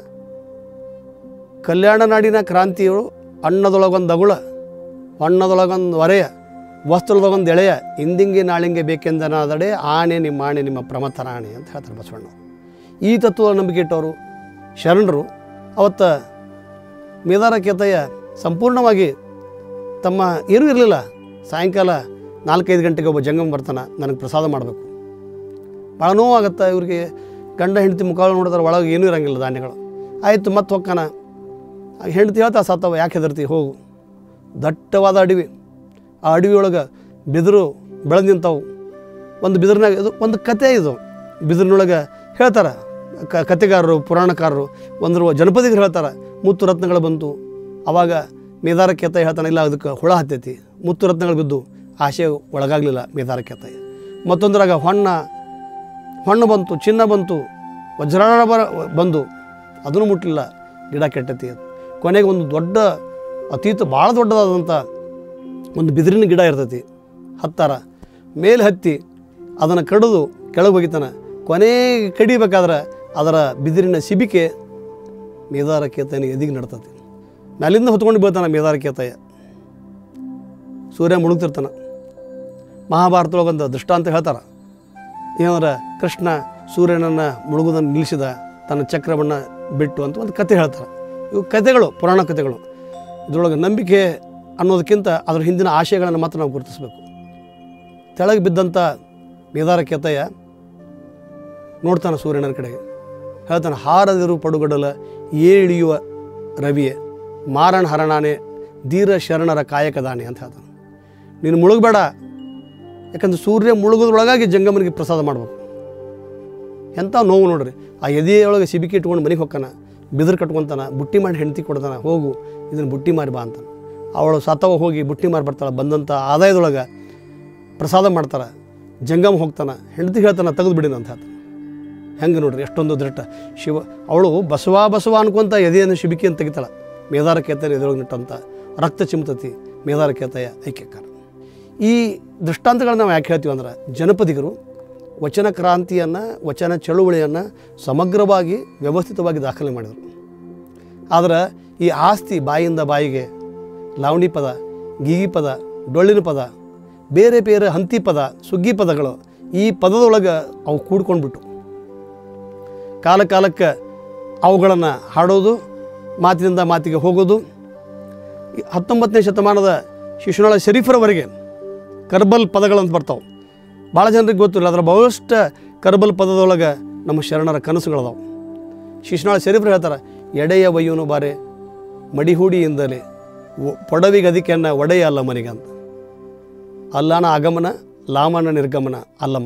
ಕಲ್ಯಾಣ ನಾಡಿನ ಕ್ರಾಂತಿಯು ಅನ್ನದೊಳಗೊಂದು ಅಗುಳ ಅನ್ನದೊಳಗೊಂದು ಒರೆಯ ವಸ್ತ್ರದೊಳಗೊಂದು ಎಳೆಯ ಇಂದಿಂಗೆ ನಾಳಿಂಗೆ ಬೇಕೆಂದನಾದಡೆ ಆಣೆ ನಿಮ್ಮ ಆಣೆ ನಿಮ್ಮ ಪ್ರಮಥನ ಆಣೆ ಅಂತ ಹೇಳ್ತಾರೆ ಬಸವಣ್ಣ ಈ ತತ್ವ ನಂಬಿಕೆ ಇಟ್ಟವರು ಶರಣರು ಅವತ್ತ ಮೇದಾರ ಕೇತಯ್ಯ ಸಂಪೂರ್ಣವಾಗಿ ತಮ್ಮ ಏನೂ ಇರಲಿಲ್ಲ ಸಾಯಂಕಾಲ ನಾಲ್ಕೈದು ಗಂಟೆಗೆ ಒಬ್ಬ ಜಂಗಮ ಬರ್ತಾನೆ ನನಗೆ ಪ್ರಸಾದ ಮಾಡಬೇಕು ಭಾಳ ನೋವಾಗತ್ತೆ ಇವ್ರಿಗೆ ಗಂಡ ಹೆಂಡತಿ ಮುಖ ನೋಡಿದ್ರೆ ಒಳಗೆ ಏನೂ ಇರಂಗಿಲ್ಲ ಧಾನ್ಯಗಳು ಆಯಿತು ಮತ್ತೆ ಹೊಕ್ಕನ ಹೆಂಡತಿ ಹೇಳ್ತಾ ಸಾತವ ಯಾಕೆ ಹೆದರ್ತಿ ಹೋಗು ದಟ್ಟವಾದ ಅಡವಿ ಆ ಅಡವಿ ಒಳಗೆ ಬಿದಿರು ಬೆಳೆದು ನಿಂತಾವು ಒಂದು ಬಿದಿರಿನಾಗ ಇದು ಒಂದು ಕತೆ ಇದು ಬಿದಿರಿನೊಳಗೆ ಹೇಳ್ತಾರೆ ಕ ಕತೆಗಾರರು ಪುರಾಣಕಾರರು ಒಂದು ಜನಪದಿಗರು ಹೇಳ್ತಾರೆ ಮುತ್ತು ರತ್ನಗಳು ಬಂತು ಅವಾಗ ಮೇದಾರ ಕೇತ ಹೇಳ್ತಾನೆ ಇಲ್ಲ ಅದಕ್ಕೆ ಹುಳ ಹತ್ತೈತಿ ಮುತ್ತು ರತ್ನಗಳು ಬಿದ್ದು ಆಸೆ ಒಳಗಾಗಲಿಲ್ಲ ಮೇದಾರ ಕೇತ ಮತ್ತೊಂದ್ರಾಗ ಹೊಣ್ಣ ಹೊಣ್ಣು ಬಂತು ಚಿನ್ನ ಬಂತು ವಜ್ರಾಣ ಬರ ಬಂದು ಅದನ್ನು ಮುಟ್ಟಲಿಲ್ಲ ಗಿಡ ಕೆಟ್ಟತಿ ಅದು ಕೊನೆಗೆ ಒಂದು ದೊಡ್ಡ ಅತೀತ ಭಾಳ ದೊಡ್ಡದಾದಂಥ ಒಂದು ಬಿದಿರಿನ ಗಿಡ ಇರ್ತೈತಿ ಹತ್ತಾರ ಮೇಲೆ ಹತ್ತಿ ಅದನ್ನು ಕಡಿದು ಕೆಳಗೆ ಹೋಗಿತಾನೆ ಕೊನೆಗೆ ಕಡಿಬೇಕಾದ್ರೆ ಅದರ ಬಿದಿರಿನ ಸಿಬಿಕೆ ಮೇದಾರ ಕೇತನ ಎದಿಗೆ ನಡ್ತತಿ ಮ್ಯಾಲಿಂದ ಹೊತ್ಕೊಂಡು ಬೀಳ್ತಾನೆ ಮೇದಾರ ಕೇತಯ್ಯ ಸೂರ್ಯ ಮುಳುಗ್ತಿರ್ತಾನೆ ಮಹಾಭಾರತದೊಳಗೊಂದು ದೃಷ್ಟಾಂತ ಹೇಳ್ತಾರೆ ಏನಂದ್ರೆ ಕೃಷ್ಣ ಸೂರ್ಯನನ್ನು ಮುಳುಗುವುದನ್ನು ನಿಲ್ಲಿಸಿದ ತನ್ನ ಚಕ್ರವನ್ನು ಬಿಟ್ಟು ಅಂತ ಒಂದು ಕತೆ ಹೇಳ್ತಾರೆ ಇವು ಕತೆಗಳು ಪುರಾಣ ಕತೆಗಳು ಇದರೊಳಗೆ ನಂಬಿಕೆ ಅನ್ನೋದಕ್ಕಿಂತ ಅದ್ರ ಹಿಂದಿನ ಆಶಯಗಳನ್ನು ಮಾತ್ರ ನಾವು ಗುರುತಿಸಬೇಕು ತೆಳಗೆ ಬಿದ್ದಂಥ ಮೇದಾರ ಕೇತಯ್ಯ ನೋಡ್ತಾನೆ ಸೂರ್ಯನ ಕಡೆಗೆ ಹೇಳ್ತಾನೆ ಹಾರದಿರು ಪಡುಗಡಲ ಏಳಿಯುವ ರವಿಯೇ ಮಾರಣ ಹರಣಾನೆ ಧೀರ ಶರಣರ ಕಾಯಕದಾನೆ ಅಂತ ಹೇಳ್ತಾನೆ ನೀನು ಮುಳುಗಬೇಡ ಯಾಕಂದ್ರೆ ಸೂರ್ಯ ಮುಳುಗೋದ್ರೊಳಗಾಗಿ ಜಂಗಮನಿಗೆ ಪ್ರಸಾದ ಮಾಡ್ಬೇಕು ಎಂಥ ನೋವು ನೋಡ್ರಿ ಆ ಎದೆಯೊಳಗೆ ಸಿಬಿಕೆ ಇಟ್ಕೊಂಡು ಮನೆಗೆ ಹೊಕ್ಕಾನ ಬಿದಿರು ಕಟ್ಕೊತಾನ ಬುಟ್ಟಿ ಮಾಡಿ ಹೆಂಡತಿ ಕೊಡ್ತಾನ ಹೋಗು ಇದನ್ನು ಬುಟ್ಟಿ ಮಾರಿ ಬಾ ಅಂತಾನೆ ಅವಳು ಸತ್ತವ ಹೋಗಿ ಬುಟ್ಟಿ ಮಾರಿ ಬರ್ತಾಳೆ ಬಂದಂಥ ಆದಾಯದೊಳಗೆ ಪ್ರಸಾದ ಮಾಡ್ತಾರೆ ಜಂಗಮ ಹೋಗ್ತಾನೆ ಹೆಂಡತಿ ಹೇಳ್ತಾನೆ ತೆಗೆದು ಬಿಡಿನ ಅಂತ ಹೇಳ್ತಾನೆ ಹೆಂಗೆ ನೋಡ್ರಿ ಎಷ್ಟೊಂದು ದೃಢ ಶಿವ ಅವಳು ಬಸವ ಬಸವ ಅನ್ಕೊಂತ ಎದೆಯನ್ನು ಶಿಬಿಕೆಯನ್ನು ತೆಗಿತಾಳ ಮೇದಾರ ಕೇತನ ಎದುರೋಗಿ ನಿಟ್ಟಂತ ರಕ್ತ ಚಿಮ್ತತಿ ಮೇದಾರ ಕೇತಯ ಐಕ್ಯಕಾರ ಈ ದೃಷ್ಟಾಂತಗಳನ್ನ ನಾವು ಯಾಕೆ ಹೇಳ್ತೀವಿ ಅಂದ್ರೆ ಜನಪದಿಗರು ವಚನ ಕ್ರಾಂತಿಯನ್ನು ವಚನ ಚಳುವಳಿಯನ್ನು ಸಮಗ್ರವಾಗಿ ವ್ಯವಸ್ಥಿತವಾಗಿ ದಾಖಲೆ ಮಾಡಿದರು ಆದ್ರೆ ಈ ಆಸ್ತಿ ಬಾಯಿಂದ ಬಾಯಿಗೆ ಲಾವಣಿ ಪದ ಗೀಗಿ ಪದ ಡೊಳ್ಳಿನ ಪದ ಬೇರೆ ಬೇರೆ ಹಂತಿ ಪದ ಸುಗ್ಗಿ ಪದಗಳು ಈ ಪದದೊಳಗೆ ಅವು ಕೂಡ್ಕೊಂಡ್ಬಿಟ್ಟು ಕಾಲ ಕಾಲಕ್ಕೆ ಅವುಗಳನ್ನು ಹಾಡೋದು ಮಾತಿನಿಂದ ಮಾತಿಗೆ ಹೋಗೋದು ಈ ಹತ್ತೊಂಬತ್ತನೇ ಶತಮಾನದ ಶಿಶುನಾಳ ಶರೀಫರವರೆಗೆ ಕರ್ಬಲ್ ಪದಗಳಂತ ಬರ್ತಾವೆ ಭಾಳ ಜನರಿಗೆ ಗೊತ್ತಿಲ್ಲ ಅದರ ಬಹಳಷ್ಟು ಕರ್ಬಲ್ ಪದದೊಳಗೆ ನಮ್ಮ ಶರಣರ ಕನಸುಗಳದಾವು ಶಿಶುನಾಳ ಶರೀಫರು ಹೇಳ್ತಾರೆ ಎಡೆಯ ವಯ್ಯೂನು ಬಾರೆ ಮಡಿಹೂಡಿಯಿಂದಲೇ ಒ- ಪೊಡವಿಗೆ ಅದಕ್ಕೆನ್ನ ಒಡೆಯ ಅಲ್ಲ ಮನಿಗೆ ಅಂತ ಅಲ್ಲಾನ ಆಗಮನ ಲಾಮನ ನಿರ್ಗಮನ ಅಲ್ಲಮ್ಮ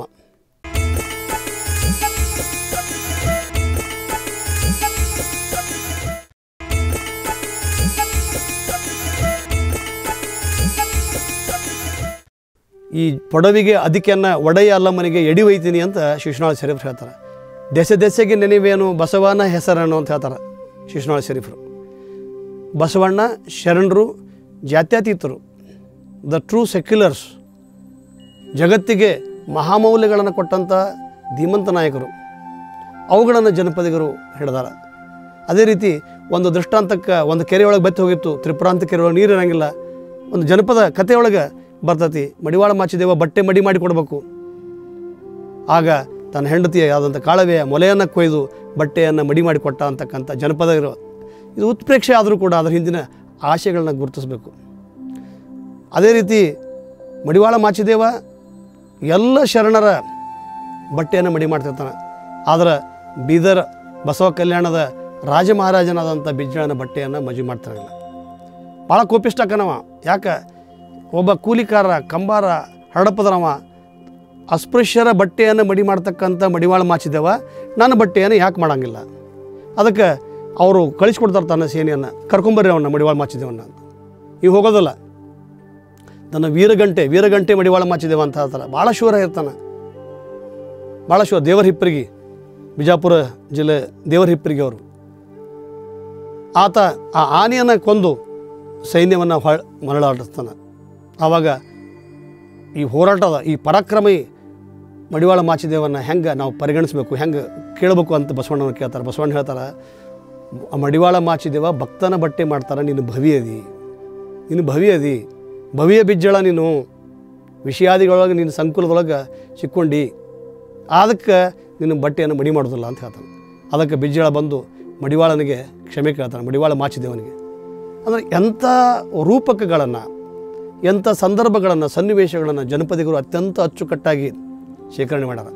ಈ ಪೊಡವಿಗೆ ಅದಕ್ಕೆನ್ನ ಒಡೆಯ ಅಲ್ಲಮ್ಮನಿಗೆ ಎಡಿ ಒಯ್ತೀನಿ ಅಂತ ಶಿಶುನಾಳ ಶರೀಫರು ಹೇಳ್ತಾರೆ ದೆಸೆ ದೆಸೆಗೆ ನೆನೆವೇನು ಬಸವನ ಹೆಸರನ್ನು ಅಂತ ಹೇಳ್ತಾರೆ ಶಿಶುನಾಳ ಶರೀಫರು ಬಸವಣ್ಣ ಶರಣರು ಜಾತ್ಯತೀತರು ದ ಟ್ರೂ ಸೆಕ್ಯುಲರ್ಸ್ ಜಗತ್ತಿಗೆ ಮಹಾಮೌಲ್ಯಗಳನ್ನು ಕೊಟ್ಟಂಥ ಧೀಮಂತ ನಾಯಕರು ಅವುಗಳನ್ನು ಜನಪದಿಗರು ಹಿಡಿದಾರ ಅದೇ ರೀತಿ ಒಂದು ದೃಷ್ಟಾಂತಕ್ಕೆ ಒಂದು ಕೆರೆಯೊಳಗೆ ಬತ್ತಿ ಹೋಗಿತ್ತು ತ್ರಿಪುರಾಂತ ಕೆರೆಯೊಳಗೆ ನೀರು ಇರಂಗಿಲ್ಲ ಒಂದು ಜನಪದ ಕಥೆಯೊಳಗೆ ಬರ್ತತಿ ಮಡಿವಾಳ ಮಾಚಿದೇವ ಬಟ್ಟೆ ಮಡಿ ಮಾಡಿ ಕೊಡಬೇಕು ಆಗ ತನ್ನ ಹೆಂಡತಿಯ ಯಾವುದಂಥ ಕಾಳವೆಯ ಮೊಲೆಯನ್ನು ಕೊಯ್ದು ಬಟ್ಟೆಯನ್ನು ಮಡಿ ಮಾಡಿ ಕೊಟ್ಟ ಅಂತಕ್ಕಂಥ ಜನಪದ ಇರೋ ಇದು ಉತ್ಪ್ರೇಕ್ಷೆ ಆದರೂ ಕೂಡ ಅದರ ಹಿಂದಿನ ಆಶಯಗಳನ್ನ ಗುರುತಿಸಬೇಕು ಅದೇ ರೀತಿ ಮಡಿವಾಳ ಮಾಚಿದೇವ ಎಲ್ಲ ಶರಣರ ಬಟ್ಟೆಯನ್ನು ಮಡಿ ಮಾಡ್ತಿರ್ತಾನೆ ಆದ್ರೆ ಬೀದರ್ ಬಸವ ಕಲ್ಯಾಣದ ರಾಜ ಮಹಾರಾಜನಾದಂಥ ಬಿಜ್ಜಳನ ಬಟ್ಟೆಯನ್ನು ಮಜಿ ಮಾಡ್ತಾರಿಲ್ಲ ಭಾಳ ಕೋಪಿಷ್ಟಕ್ಕನವ ಯಾಕೆ ಒಬ್ಬ ಕೂಲಿಕಾರ ಕಂಬಾರ ಹರಡಪ್ಪದನವ ಅಸ್ಪೃಶ್ಯರ ಬಟ್ಟೆಯನ್ನು ಮಡಿ ಮಾಡ್ತಕ್ಕಂಥ ಮಡಿವಾಳ ಮಾಚಿದೇವ ನನ್ನ ಬಟ್ಟೆಯನ್ನು ಯಾಕೆ ಮಾಡಂಗಿಲ್ಲ ಅದಕ್ಕೆ ಅವರು ಕಳಿಸ್ಕೊಡ್ತಾರೆ ತನ್ನ ಸೇನೆಯನ್ನು ಕರ್ಕೊಂಬರ್ರಿ ಅವನ್ನ ಮಡಿವಾಳ ಮಾಚಿದೇವನ್ನ ಅಂತ ಈಗ ಹೋಗೋದಲ್ಲ ತನ್ನ ವೀರಗಂಟೆ ವೀರಗಂಟೆ ಮಡಿವಾಳ ಮಾಚಿದೇವ ಅಂತ ಹೇಳ್ತಾರೆ ಭಾಳ ಶೂರ ಇರ್ತಾನೆ ಭಾಳ ಶೂರ ದೇವರ ಹಿಪ್ಪರಿಗಿ ಬಿಜಾಪುರ ಜಿಲ್ಲೆ ದೇವರ ಹಿಪ್ಪರಿಗಿ ಅವರು ಆತ ಆ ಆನೆಯನ್ನು ಕೊಂದು ಸೈನ್ಯವನ್ನು ಹೊಳ ಮರಳಾಡಿಸ್ತಾನೆ ಆವಾಗ ಈ ಹೋರಾಟದ ಈ ಪರಾಕ್ರಮಿ ಮಡಿವಾಳ ಮಾಚಿದೇವನ್ನ ಹೆಂಗೆ ನಾವು ಪರಿಗಣಿಸಬೇಕು ಹೆಂಗೆ ಕೇಳಬೇಕು ಅಂತ ಬಸವಣ್ಣನ ಕೇಳ್ತಾರೆ ಬಸವಣ್ಣ ಹೇಳ್ತಾರೆ ಆ ಮಡಿವಾಳ ಮಾಚಿದೇವ ಭಕ್ತನ ಬಟ್ಟೆ ಮಾಡ್ತಾರೆ ನೀನು ಭವಿ ಅದಿ ನೀನು ಭವಿ ಅದಿ ಭವಿಯ ಬಿಜ್ಜಳ ನೀನು ವಿಷಯಾದಿಗಳೊಳಗೆ ನೀನು ಸಂಕುಲದೊಳಗೆ ಸಿಕ್ಕೊಂಡು ಅದಕ್ಕೆ ನಿನ್ನ ಬಟ್ಟೆಯನ್ನು ಮಡಿ ಮಾಡೋದಿಲ್ಲ ಅಂತ ಹೇಳ್ತಾನೆ ಅದಕ್ಕೆ ಬಿಜ್ಜಳ ಬಂದು ಮಡಿವಾಳನಿಗೆ ಕ್ಷಮೆ ಕೇಳ್ತಾನೆ ಮಡಿವಾಳ ಮಾಚಿದೇವನಿಗೆ ಅಂದರೆ ಎಂಥ ರೂಪಕಗಳನ್ನು ಎಂಥ ಸಂದರ್ಭಗಳನ್ನು ಸನ್ನಿವೇಶಗಳನ್ನು ಜನಪದಿಗರು ಅತ್ಯಂತ ಅಚ್ಚುಕಟ್ಟಾಗಿ ಶೇಖರಣೆ ಮಾಡ್ಯಾರ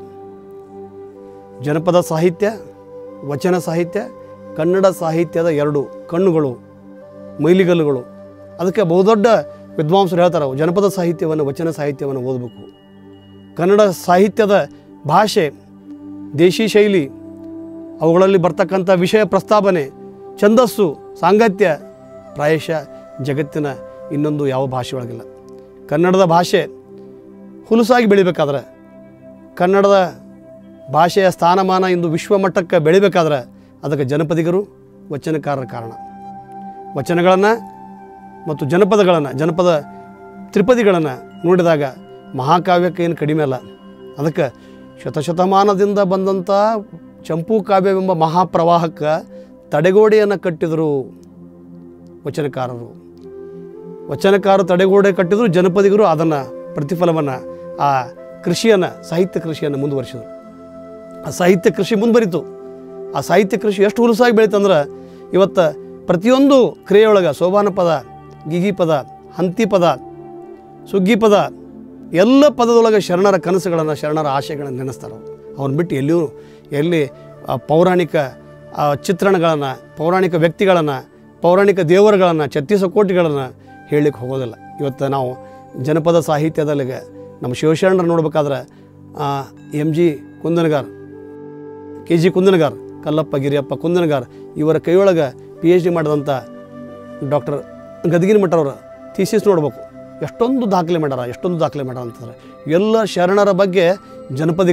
ಜನಪದ ಸಾಹಿತ್ಯ ವಚನ ಸಾಹಿತ್ಯ ಕನ್ನಡ ಸಾಹಿತ್ಯದ ಎರಡು ಕಣ್ಣುಗಳು ಮೈಲಿಗಲ್ಲುಗಳು ಅದಕ್ಕೆ ಬಹುದೊಡ್ಡ ವಿದ್ವಾಂಸರು ಹೇಳ್ತಾರೆ ಜನಪದ ಸಾಹಿತ್ಯವನ್ನು ವಚನ ಸಾಹಿತ್ಯವನ್ನು ಓದಬೇಕು ಕನ್ನಡ ಸಾಹಿತ್ಯದ ಭಾಷೆ ದೇಶಿ ಶೈಲಿ ಅವುಗಳಲ್ಲಿ ಬರ್ತಕ್ಕಂಥ ವಿಷಯ ಪ್ರಸ್ತಾವನೆ ಛಂದಸ್ಸು ಸಾಂಗತ್ಯ ಪ್ರಾಯಶಃ ಜಗತ್ತಿನ ಇನ್ನೊಂದು ಯಾವ ಭಾಷೆ ಒಳಗಿಲ್ಲ ಕನ್ನಡದ ಭಾಷೆ ಹುಲುಸಾಗಿ ಬೆಳಿಬೇಕಾದ್ರೆ ಕನ್ನಡದ ಭಾಷೆಯ ಸ್ಥಾನಮಾನ ಇಂದು ವಿಶ್ವಮಟ್ಟಕ್ಕೆ ಬೆಳಿಬೇಕಾದ್ರೆ ಅದಕ್ಕೆ ಜನಪದಿಗರು ವಚನಕಾರರ ಕಾರಣ ವಚನಗಳನ್ನು ಮತ್ತು ಜನಪದಗಳನ್ನು ಜನಪದ ತ್ರಿಪದಿಗಳನ್ನು ನೋಡಿದಾಗ ಮಹಾಕಾವ್ಯಕ್ಕೆ ಏನು ಕಡಿಮೆ ಅಲ್ಲ ಅದಕ್ಕೆ ಶತಶತಮಾನದಿಂದ ಬಂದಂಥ ಚಂಪೂ ಕಾವ್ಯವೆಂಬ ಮಹಾಪ್ರವಾಹಕ್ಕೆ ತಡೆಗೋಡೆಯನ್ನು ಕಟ್ಟಿದರು ವಚನಕಾರರು ವಚನಕಾರರು ತಡೆಗೋಡೆ ಕಟ್ಟಿದ್ರು ಜನಪದಿಗರು ಅದನ್ನು ಪ್ರತಿಫಲವನ್ನು ಆ ಕೃಷಿಯನ್ನು ಸಾಹಿತ್ಯ ಕೃಷಿಯನ್ನು ಮುಂದುವರಿಸಿದರು ಆ ಸಾಹಿತ್ಯ ಕೃಷಿ ಮುಂದುವರಿತು ಆ ಸಾಹಿತ್ಯ ಕೃಷಿ ಎಷ್ಟು ಹುಲಸಾಗಿ ಬೆಳೀತಂದ್ರೆ ಇವತ್ತು ಪ್ರತಿಯೊಂದು ಕ್ರಿಯೆಯೊಳಗೆ ಸೋಬಾನ ಪದ ಗಿಗಿ ಪದ ಹಂತಿ ಪದ ಸುಗ್ಗಿ ಪದ ಎಲ್ಲ ಪದದೊಳಗೆ ಶರಣರ ಕನಸುಗಳನ್ನು ಶರಣರ ಆಶಯಗಳನ್ನು ನೆನೆಸ್ತಾರೆ ಅವ್ರು ಅವ್ರನ್ನ ಬಿಟ್ಟು ಎಲ್ಲಿಯೂ ಎಲ್ಲಿ ಆ ಪೌರಾಣಿಕ ಆ ಚಿತ್ರಣಗಳನ್ನು ಪೌರಾಣಿಕ ವ್ಯಕ್ತಿಗಳನ್ನು ಪೌರಾಣಿಕ ದೇವರುಗಳನ್ನು ಛತ್ತೀಸ ಕೋಟಿಗಳನ್ನು ಹೇಳಲಿಕ್ಕೆ ಹೋಗೋದಿಲ್ಲ ಇವತ್ತು ನಾವು ಜನಪದ ಸಾಹಿತ್ಯದಲ್ಲಿ ನಮ್ಮ ಶಿವಶರಣರು ನೋಡ್ಬೇಕಾದ್ರೆ M G Kundanagar K G Kundanagar Kallappa Giriyappa Kundanagar ಇವರ ಕೈಯೊಳಗೆ ಪಿ ಎಚ್ ಡಿ ಮಾಡಿದಂಥ ಡಾಕ್ಟರ್ ಗದಗಿನ ಮಠರವರ ಥೀಸಿಸ್ ನೋಡ್ಬೇಕು ಎಷ್ಟೊಂದು ದಾಖಲೆ ಮಾಡ್ಯಾರ ಎಷ್ಟೊಂದು ದಾಖಲೆ ಮಾಡ್ಯಾರ ಅಂತಂದ್ರೆ ಎಲ್ಲ ಶರಣರ ಬಗ್ಗೆ ಜನಪದಿಗರು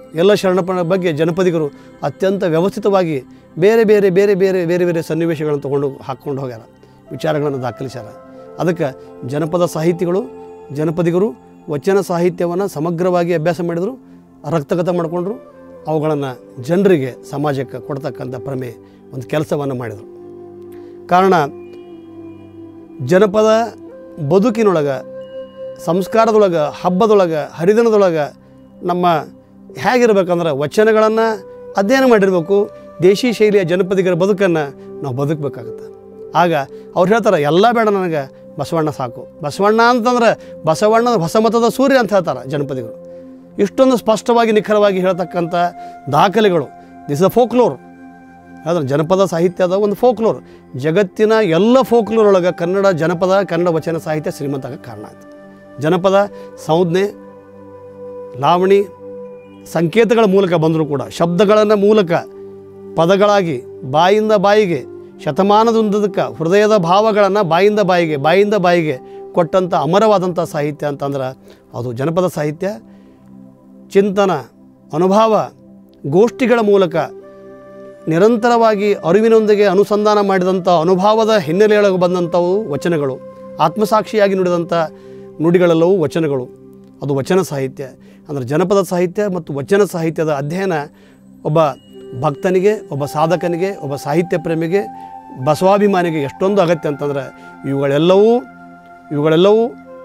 ಎಲ್ಲ ಶರಣಪ್ಪನ ಬಗ್ಗೆ ಜನಪದಿಗರು ಅತ್ಯಂತ ವ್ಯವಸ್ಥಿತವಾಗಿ ಬೇರೆ ಬೇರೆ ಬೇರೆ ಬೇರೆ ಬೇರೆ ಬೇರೆ ಸನ್ನಿವೇಶಗಳನ್ನು ತೊಗೊಂಡು ಹಾಕ್ಕೊಂಡು ಹೋಗ್ಯಾರ ವಿಚಾರಗಳನ್ನು ದಾಖಲಿಸ್ಯಾರ ಅದಕ್ಕೆ ಜನಪದ ಸಾಹಿತಿಗಳು ಜನಪದಿಗರು ವಚನ ಸಾಹಿತ್ಯವನ್ನು ಸಮಗ್ರವಾಗಿ ಅಭ್ಯಾಸ ಮಾಡಿದರು ರಕ್ತಗತ ಮಾಡಿಕೊಂಡ್ರು ಅವುಗಳನ್ನು ಜನರಿಗೆ ಸಮಾಜಕ್ಕೆ ಕೊಡ್ತಕ್ಕಂಥ ಪ್ರಮೆ ಒಂದು ಕೆಲಸವನ್ನು ಮಾಡಿದರು ಕಾರಣ ಜನಪದ ಬದುಕಿನೊಳಗೆ ಸಂಸ್ಕಾರದೊಳಗೆ ಹಬ್ಬದೊಳಗೆ ಹರಿದಿನದೊಳಗೆ ನಮ್ಮ ಹೇಗಿರ್ಬೇಕಂದ್ರೆ ವಚನಗಳನ್ನು ಅಧ್ಯಯನ ಮಾಡಿರಬೇಕು ದೇಶಿ ಶೈಲಿಯ ಜನಪದಿಗರ ಬದುಕನ್ನು ನಾವು ಬದುಕಬೇಕಾಗತ್ತೆ ಆಗ ಅವ್ರು ಹೇಳ್ತಾರೆ ಎಲ್ಲ ಬೇಡ ನನಗೆ ಬಸವಣ್ಣ ಸಾಕು ಬಸವಣ್ಣ ಅಂತಂದ್ರೆ ಬಸವಣ್ಣನ ಹೊಸಮತದ ಸೂರ್ಯ ಅಂತ ಹೇಳ್ತಾರೆ ಜನಪದಿಗರು ಇಷ್ಟೊಂದು ಸ್ಪಷ್ಟವಾಗಿ ನಿಖರವಾಗಿ ಹೇಳ್ತಕ್ಕಂಥ ದಾಖಲೆಗಳು ದಿಸ್ ಅ ಫೋಕ್ಲೋರ್ ಆದರೆ ಜನಪದ ಸಾಹಿತ್ಯದ ಒಂದು ಫೋಕ್ಲೋರ್ ಜಗತ್ತಿನ ಎಲ್ಲ ಫೋಕ್ಲೋರ್ ಒಳಗೆ ಕನ್ನಡ ಜನಪದ ಕನ್ನಡ ವಚನ ಸಾಹಿತ್ಯ ಶ್ರೀಮಂತ ಆಗಕ್ಕೆ ಕಾರಣ ಆಯಿತು ಜನಪದ ಸಂಜ್ಞೆ ಲಾವಣಿ ಸಂಕೇತಗಳ ಮೂಲಕ ಬಂದರೂ ಕೂಡ ಶಬ್ದಗಳನ್ನು ಮೂಲಕ ಪದಗಳಾಗಿ ಬಾಯಿಂದ ಬಾಯಿಗೆ ಶತಮಾನದುದ್ದದಕ್ಕೆ ಹೃದಯದ ಭಾವಗಳನ್ನು ಬಾಯಿಂದ ಬಾಯಿಗೆ ಬಾಯಿಂದ ಬಾಯಿಗೆ ಕೊಟ್ಟಂಥ ಅಮರವಾದಂಥ ಸಾಹಿತ್ಯ ಅಂತಂದ್ರೆ ಅದು ಜನಪದ ಸಾಹಿತ್ಯ ಚಿಂತನ ಅನುಭವ ಗೋಷ್ಠಿಗಳ ಮೂಲಕ ನಿರಂತರವಾಗಿ ಅರಿವಿನೊಂದಿಗೆ ಅನುಸಂಧಾನ ಮಾಡಿದಂಥ ಅನುಭವದ ಹಿನ್ನೆಲೆಯೊಳಗೆ ಬಂದಂಥವು ವಚನಗಳು ಆತ್ಮಸಾಕ್ಷಿಯಾಗಿ ನುಡಿದಂಥ ನುಡಿಗಳೆಲ್ಲವೂ ವಚನಗಳು ಅದು ವಚನ ಸಾಹಿತ್ಯ ಅಂದರೆ ಜನಪದ ಸಾಹಿತ್ಯ ಮತ್ತು ವಚನ ಸಾಹಿತ್ಯದ ಅಧ್ಯಯನ ಒಬ್ಬ ಭಕ್ತನಿಗೆ ಒಬ್ಬ ಸಾಧಕನಿಗೆ ಒಬ್ಬ ಸಾಹಿತ್ಯ ಪ್ರೇಮಿಗೆ ಬಸವಾಭಿಮಾನಿಗೆ ಎಷ್ಟೊಂದು ಅಗತ್ಯ ಅಂತಂದ್ರೆ ಇವುಗಳೆಲ್ಲವೂ ಇವುಗಳೆಲ್ಲವೂ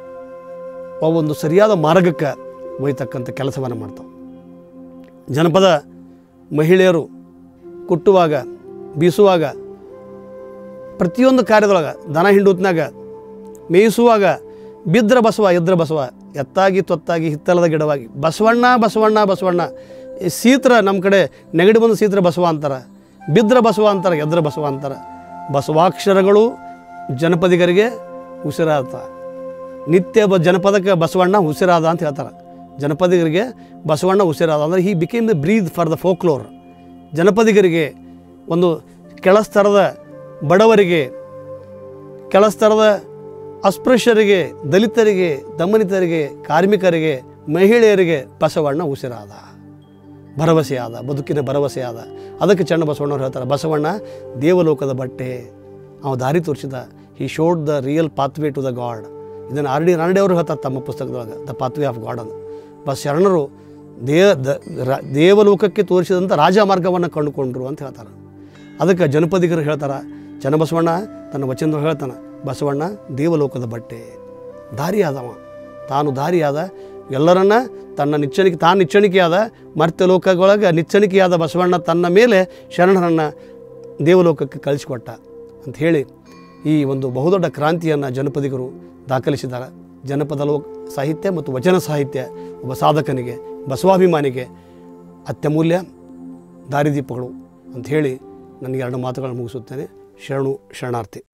ಅವು ಒಂದು ಸರಿಯಾದ ಮಾರ್ಗಕ್ಕೆ ಒಯ್ತಕ್ಕಂಥ ಕೆಲಸವನ್ನು ಮಾಡ್ತಾವೆ ಜನಪದ ಮಹಿಳೆಯರು ಕುಟ್ಟುವಾಗ ಬೀಸುವಾಗ ಪ್ರತಿಯೊಂದು ಕಾರ್ಯದೊಳಗೆ ದನ ಹಿಂಡುತ್ನಾಗ ಮೇಯಿಸುವಾಗ ಬಿದ್ರ ಬಸವ ಎದ್ರ ಬಸವ ಎತ್ತಾಗಿ ತೊತ್ತಾಗಿ ಹಿತ್ತಲದ ಗಿಡವಾಗಿ ಬಸವಣ್ಣ ಬಸವಣ್ಣ ಬಸವಣ್ಣ ಈ ಸೀತ್ರ ನಮ್ಮ ಕಡೆ ನೆಗಡಿ ಬಂದು ಸೀತ್ರ ಬಸವ ಅಂತಾರೆ ಬಿದ್ರ ಬಸವ ಅಂತಾರೆ ಎದ್ರ ಬಸವ ಅಂತಾರೆ ಬಸವಾಕ್ಷರಗಳು ಜನಪದಿಗರಿಗೆ ಉಸಿರಾತ ನಿತ್ಯ ಬ ಜನಪದಕ್ಕೆ ಬಸವಣ್ಣ ಉಸಿರಾದ ಅಂತ ಹೇಳ್ತಾರೆ ಜನಪದಿಗರಿಗೆ ಬಸವಣ್ಣ ಉಸಿರಾದ ಅಂದರೆ he became the breath for the folklore ಜನಪದಿಗರಿಗೆ ಒಂದು ಕೆಳಸ್ತರದ ಬಡವರಿಗೆ ಕೆಳಸ್ತರದ ಅಸ್ಪೃಶ್ಯರಿಗೆ ದಲಿತರಿಗೆ ದಮನಿತರಿಗೆ ಕಾರ್ಮಿಕರಿಗೆ ಮಹಿಳೆಯರಿಗೆ ಬಸವಣ್ಣ ಉಸಿರಾದ ಭರವಸೆಯಾದ ಬದುಕಿನ ಭರವಸೆಯಾದ ಅದಕ್ಕೆ ಚಣ್ಣ ಬಸವಣ್ಣವ್ರು ಹೇಳ್ತಾರೆ ಬಸವಣ್ಣ ದೇವಲೋಕದ ಬಟ್ಟೆ ಅವ ದಾರಿ ತೋರಿಸಿದ he showed the real pathway to the god ಇದನ್ನು ಆರ್ ಡಿ ನಾರ್ಡೆ ಅವರು ಹೇಳ್ತಾರೆ ತಮ್ಮ ಪುಸ್ತಕದೊಳಗೆ ದ ಪಾತ್ವೇ ಆಫ್ ಗಾಡ್ ಅಂತ ಬಸ್ ಶರಣರು ದೇವ ದ ರ- ದೇವಲೋಕಕ್ಕೆ ತೋರಿಸಿದಂಥ ರಾಜ ಮಾರ್ಗವನ್ನು ಕಂಡುಕೊಂಡ್ರು ಅಂತ ಹೇಳ್ತಾರೆ ಅದಕ್ಕೆ ಜನಪದಿಗರು ಹೇಳ್ತಾರೆ ಚನ್ನಬಸವಣ್ಣ ತನ್ನ ವಚನದೊಳಗೆ ಹೇಳ್ತಾನೆ ಬಸವಣ್ಣ ದೇವಲೋಕದ ಬಟ್ಟೆ ದಾರಿಯಾದವ ತಾನು ದಾರಿಯಾದ ಎಲ್ಲರನ್ನ ತನ್ನ ನಿಚ್ಚಣಿಕೆ ತಾನು ನಿಚ್ಚಣಿಕೆಯಾದ ಮರ್ತ್ಯ ಲೋಕಗಳೊಳಗೆ ನಿಚ್ಚಣಿಕೆಯಾದ ಬಸವಣ್ಣ ತನ್ನ ಮೇಲೆ ಶರಣರನ್ನು ದೇವಲೋಕಕ್ಕೆ ಕಳಿಸಿಕೊಟ್ಟ ಅಂತ ಹೇಳಿ ಈ ಒಂದು ಬಹುದೊಡ್ಡ ಕ್ರಾಂತಿಯನ್ನು ಜನಪದಿಗರು ದಾಖಲಿಸಿದ್ದಾರೆ ಜನಪದ ಲೋಕ ಸಾಹಿತ್ಯ ಮತ್ತು ವಚನ ಸಾಹಿತ್ಯ ಒಬ್ಬ ಸಾಧಕನಿಗೆ ಬಸವಾಭಿಮಾನಿಗೆ ಅತ್ಯಮೂಲ್ಯ ದಾರಿದೀಪಗಳು ಅಂತ ಹೇಳಿ ನನಗೆ ಎರಡು ಮಾತುಗಳನ್ನು ಮುಗಿಸುತ್ತೇನೆ ಶರಣು ಶರಣಾರ್ಥಿ